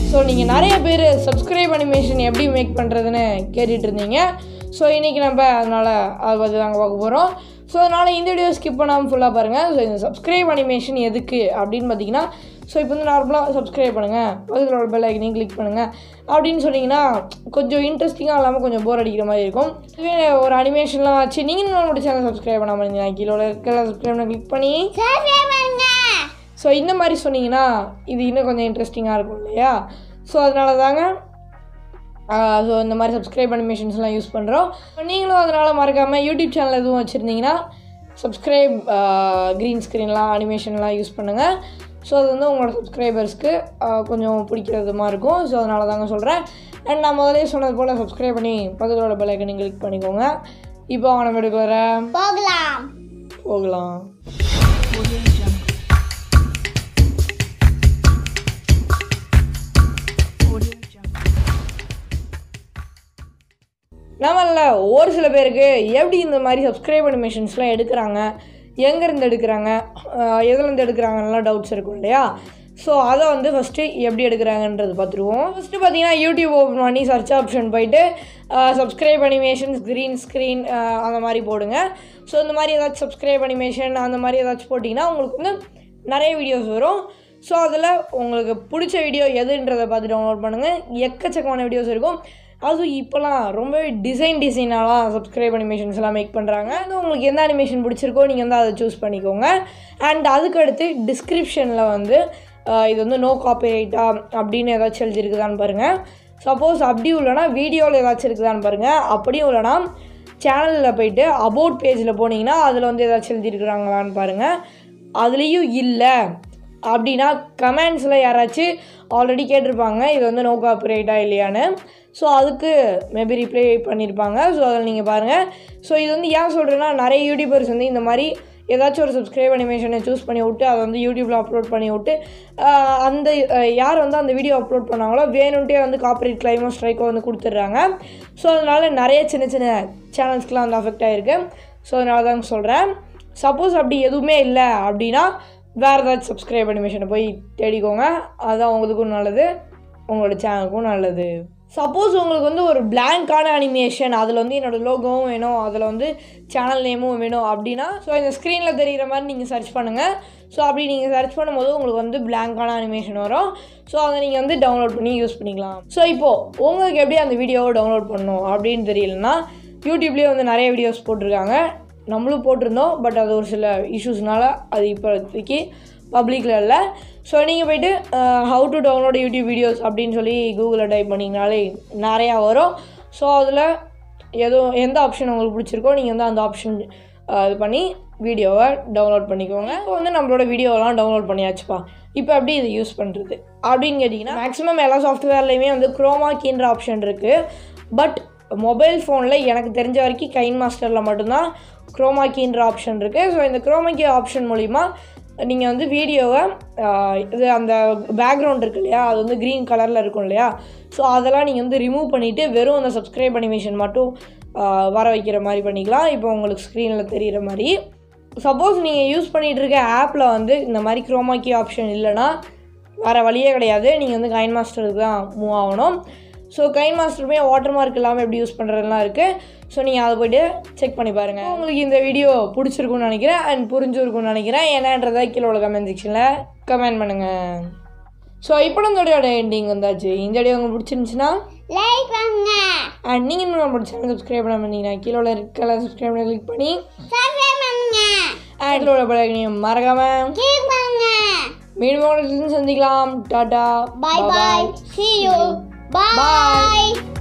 so நீங்கள் நிறைய பேர் சப்ஸ்கிரைப் அனிமேஷன் எப்படி மேக் பண்ணுறதுன்னு கேட்டுட்டு இருந்தீங்க ஸோ இன்றைக்கி நம்ம அதனால் அதை பற்றி தாங்க பார்க்க போகிறோம் ஸோ அதனால் இந்த வீடியோ ஸ்கிப் பண்ணாமல் ஃபுல்லாக பாருங்கள் ஸோ இந்த சப்ஸ்கிரைப் அனிமேஷன் எதுக்கு அப்படின்னு பார்த்தீங்கன்னா ஸோ இப்போ வந்து நார்மலாக சப்ஸ்கிரைப் பண்ணுங்கள் பக்கத்தில் உள்ள பெல் ஐக்கனையும் கிளிக் பண்ணுங்கள் அப்படின்னு சொன்னீங்கன்னா கொஞ்சம் இன்ட்ரெஸ்டிங்காக இல்லாமல் கொஞ்சம் போர் அடிக்கிற மாதிரி இருக்கும் இதுவே ஒரு அனிமேஷன்லாம் வச்சு நீங்கள் நம்மளோட சேனல் சப்ஸ்கிரைப் பண்ணாமல் இருந்தீங்கன்னா கீழே இருக்கிற சப்ஸ்கிரைப் பண்ண கிளிக் பண்ணி ஸோ இந்த மாதிரி சொன்னீங்கன்னா இது இன்னும் கொஞ்சம் இன்ட்ரெஸ்டிங்காக இருக்கும் இல்லையா ஸோ அதனால தாங்க ஸோ இந்த மாதிரி சப்ஸ்கிரைப் அனிமேஷன்ஸ்லாம் யூஸ் பண்ணுறோம் நீங்களும் அதனால் மறக்காமல் யூடியூப் சேனல் எதுவும் வச்சுருந்தீங்கன்னா சப்ஸ்கிரைப் க்ரீன் ஸ்க்ரீன்லாம் அனிமேஷன்லாம் யூஸ் பண்ணுங்கள் ஸோ அது வந்து உங்களோட சப்ஸ்கிரைபர்ஸ்க்கு கொஞ்சம் பிடிக்கிறதுமா இருக்கும் ஸோ அதனால தாங்க சொல்கிறேன் அண்ட் நான் முதலே சொன்னது போல் சப்ஸ்கிரைப் பண்ணி பக்கத்தோட பெல் ஐக்கனை கிளிக் பண்ணிக்கோங்க இப்போ அவங்க நம்ம எடுக்க வர போகலாம் போகலாம் நம்மள ஒரு சில பேருக்கு எப்படி இந்த மாதிரி சப்ஸ்கிரைப் அனிமேஷன்ஸ்லாம் எடுக்கிறாங்க எங்கேருந்து எடுக்கிறாங்க ஆஹ் எதுலேருந்து எடுக்கிறாங்கலாம் டவுட்ஸ் இருக்கும் இல்லையா ஸோ அதை வந்து ஃபஸ்ட்டு எப்படி எடுக்கிறாங்கன்றது பார்த்துருவோம் ஃபஸ்ட்டு பார்த்தீங்கன்னா யூடியூப் ஓப்பன் பண்ணி சர்ச் ஆப்ஷன் போயிட்டு சப்ஸ்கிரைப் அனிமேஷன்ஸ் க்ரீன் ஸ்க்ரீன் அந்த மாதிரி போடுங்க ஸோ இந்த மாதிரி ஏதாச்சும் சப்ஸ்கிரைப் அனிமேஷன் அந்த மாதிரி ஏதாச்சும் போட்டிங்கன்னா உங்களுக்கு வந்து நிறைய வீடியோஸ் வரும் ஸோ அதில் உங்களுக்கு பிடிச்ச வீடியோ எதுன்றதை பார்த்து டவுன்லோட் பண்ணுங்கள் எக்கச்சக்கமான வீடியோஸ் இருக்கும் அதுவும் இப்போலாம் ரொம்பவே டிசைன் டிசைனாலாம் சப்ஸ்கிரைப் அனிமேஷன்ஸ்லாம் மேக் பண்ணுறாங்க அது உங்களுக்கு எந்த அனிமேஷன் பிடிச்சிருக்கோ நீங்கள் வந்து அதை சூஸ் பண்ணிக்கோங்க அண்ட் அதுக்கடுத்து டிஸ்கிரிப்ஷனில் வந்து ஆஹ் இது வந்து நோ காப்பிரைட்டா அப்படின்னு ஏதாச்சும் எழுதியிருக்குதான்னு பாருங்கள் சப்போஸ் அப்படியும் இல்லைனா வீடியோவில் ஏதாச்சும் இருக்குதான்னு பாருங்கள் அப்படியும் இல்லைனா சேனலில் போயிட்டு அபவுட் பேஜில் போனீங்கன்னா அதில் வந்து ஏதாச்சும் எழுதியிருக்கிறாங்களான்னு பாருங்கள் அதுலேயும் இல்லை அப்படின்னா கமெண்ட்ஸில் யாராச்சும் ஆல்ரெடி கேட்டிருப்பாங்க இது வந்து நோ காப்பிரைட்டா இல்லையான்னு ஸோ அதுக்கு மேபி ரிப்ளை பண்ணியிருப்பாங்க ஸோ அதில் நீங்கள் பாருங்கள் ஸோ இது வந்து ஏன் சொல்கிறேன்னா நிறைய யூடியூபர்ஸ் வந்து இந்த மாதிரி ஏதாச்சும் ஒரு சப்ஸ்கிரைப் அனிமேஷனை சூஸ் பண்ணி விட்டு அதை வந்து யூடியூப்பில் அப்லோட் பண்ணி விட்டு ஆஹ் அந்த ஆஹ் யார் வந்து அந்த வீடியோ அப்லோட் பண்ணாங்களோ வேணும்ட்டே வந்து காப்பிரைட் கிளைமோ ஸ்ட்ரைக்கோ வந்து கொடுத்துட்றாங்க ஸோ அதனால நிறைய சின்ன சின்ன சேனல்ஸ்க்குலாம் வந்து அஃபெக்ட் ஆகிருக்கு ஸோ அதனால தாங்க சொல்கிறேன் சப்போஸ் அப்படி எதுவுமே இல்லை அப்படின்னா வேறு ஏதாச்சும் சப்ஸ்கிரைப் அனிமேஷனை போய் தேடிக்கோங்க அதுதான் உங்களுக்கும் நல்லது உங்களோட சேனலுக்கும் நல்லது சப்போஸ் உங்களுக்கு வந்து ஒரு பிளாங்கான அனிமேஷன் அதில் வந்து என்னோடய லோகோவும் வேணும் அதில் வந்து சேனல் நேமும் வேணும் அப்படின்னா ஸோ இந்த ஸ்க்ரீனில் தெரிகிற மாதிரி நீங்கள் சர்ச் பண்ணுங்கள் ஸோ அப்படி நீங்கள் சர்ச் பண்ணும்போது உங்களுக்கு வந்து பிளாங்கான அனிமேஷன் வரும் ஸோ அதை நீங்கள் வந்து டவுன்லோட் பண்ணி யூஸ் பண்ணிக்கலாம் ஸோ இப்போது உங்களுக்கு எப்படி அந்த வீடியோவை டவுன்லோட் பண்ணணும் அப்படின்னு தெரியலனா யூடியூப்லேயே வந்து நிறைய வீடியோஸ் போட்டிருக்காங்க நம்மளும் போட்டிருந்தோம் பட் அது ஒரு சில இஷ்யூஸ்னால அது இப்போதைக்கு பப்ளிக்கில் இல்லை ஸோ நீங்கள் போயிட்டு how to download YouTube videos அப்படின்னு சொல்லி கூகுளில் டைப் பண்ணிங்கனாலே நிறையா வரும் ஸோ அதில் எதோ எந்த ஆப்ஷன் உங்களுக்கு பிடிச்சிருக்கோ நீங்கள் வந்து அந்த ஆப்ஷன் இது பண்ணி வீடியோவை டவுன்லோட் பண்ணிக்கோங்க இப்போ வந்து நம்மளோட வீடியோலாம் டவுன்லோட் பண்ணியாச்சுப்பா இப்போ எப்படி இதை யூஸ் பண்ணுறது அப்படின்னு கேட்டிங்கன்னா மேக்ஸிமம் எல்லா சாஃப்ட்வேர்லேயுமே வந்து குரோமா கீன்ற ஆப்ஷன் இருக்குது பட் மொபைல் ஃபோனில் எனக்கு தெரிஞ்ச வரைக்கும் கைன் மாஸ்டரில் மட்டும்தான் குரோமா கீன்ற ஆப்ஷன் இருக்குது ஸோ இந்த குரோமா கீ ஆப்ஷன் மூலிமா நீங்கள் வந்து வீடியோவை இது அந்த பேக்ரவுண்ட் இருக்கு இல்லையா அது வந்து க்ரீன் கலரில் இருக்கும் இல்லையா ஸோ அதெல்லாம் நீங்கள் வந்து ரிமூவ் பண்ணிவிட்டு வெறும் அந்த சப்ஸ்கிரைப் அனிமேஷன் மட்டும் ஆஹ் வர வைக்கிற மாதிரி பண்ணிக்கலாம் இப்போ உங்களுக்கு ஸ்க்ரீனில் தெரிகிற மாதிரி சப்போஸ் நீங்கள் யூஸ் பண்ணிகிட்டு இருக்க ஆப்பில் வந்து இந்த மாதிரி குரோமாக்கி ஆப்ஷன் இல்லைன்னா வேறு வழியே கிடையாது நீங்கள் வந்து கைன் மாஸ்டருக்கு தான் மூவ் ஆகணும் ஸோ கைன் மாஸ்டருமே வாட்டர் மார்க் இல்லாமல் எப்படி யூஸ் பண்ணுறதுலாம் இருக்குது ஸோ நீங்கள் அதை போய்ட்டு செக் பண்ணி பாருங்கள் உங்களுக்கு இந்த வீடியோ பிடிச்சிருக்குன்னு நினைக்கிறேன் அண்ட் புரிஞ்சிருக்கும்னு நினைக்கிறேன் என்னன்றதை கீழே உள்ள கமெண்ட் செக்ஷனில் கமெண்ட் பண்ணுங்கள் ஸோ இப்போ நம்மளோட எண்டிங் வந்தாச்சு இந்த வீடியோ உங்களுக்கு பிடிச்சிருந்துச்சுன்னா லைக் பண்ணுங்க அண்ட் நீங்கள் இன்னும் நம்மளோட சேனல் சப்ஸ்கிரைப் பண்ண பண்ணீங்கன்னா கீழே உள்ள ரெட் கலர் சப்ஸ்கிரைப் பண்ணி கிளிக் பண்ணி சப்ஸ்கிரைப் பண்ணுங்க அண்ட் கீழே உள்ள பழகினையும் மறக்காமல் கிளிக் பண்ணுங்க மீண்டும் ஒரு சந்திக்கலாம் டாடா bye bye see you bye